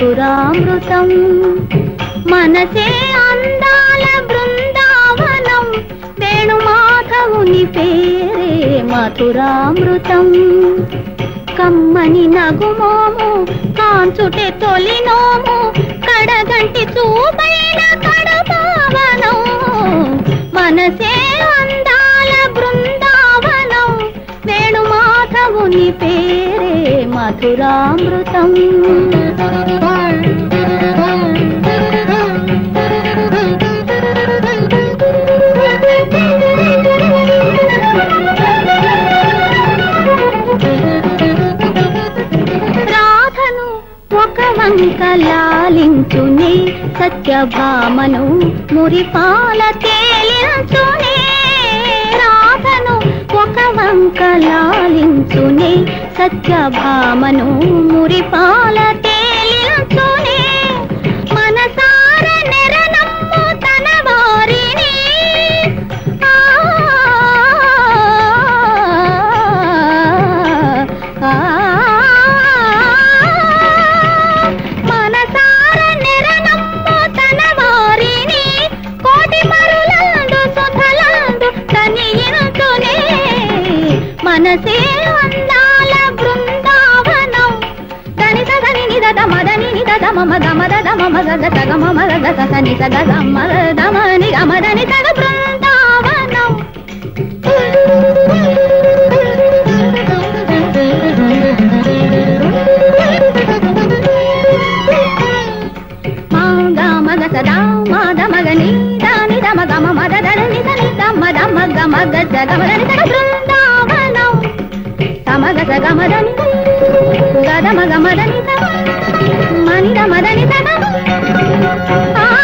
మధురామృతం మనసే అందాల బృందావనం వేణుమాధవుని పేరే మధురామృతం కమ్మని నగుమోము కాంచుటే తొలినోము కడగంటి చూపైన కడపావనం మనసే అందాల బృందావనం వేణుమాధవుని పేరే మధురామృతం రాధను ఒక వంక లాలించునే సత్యభామను మురిపాల తేలించునే రాధను ఒక వంక లాలించునే సత్యభామను మురిపాల తేలించునే మనసార నెరనమ్ము తన వారిని ఆ ఆ మనసార నెరనమ్ము తన వారిని కోటి మరులందు సుధలందు కనియించునే మనసే అందాల బృందావనం దని సదని నిద మదని నిద మమ గమ దద మమ గగ సగ మమ గగ సగ ని సగ గమ దమ ని గమ దని సగ బృందావనం మా గా మగ సదా మా ద మగ ని దా ని ద మగ మమ ద ద ని ద ని ద మ ద మ గ మ గ స గ మ ద ని సగ బృందావనం సమగ సగ మ ద ని గ ద మ గ మ ద ని సగ మ ని ద మ ద ని సగ ఆ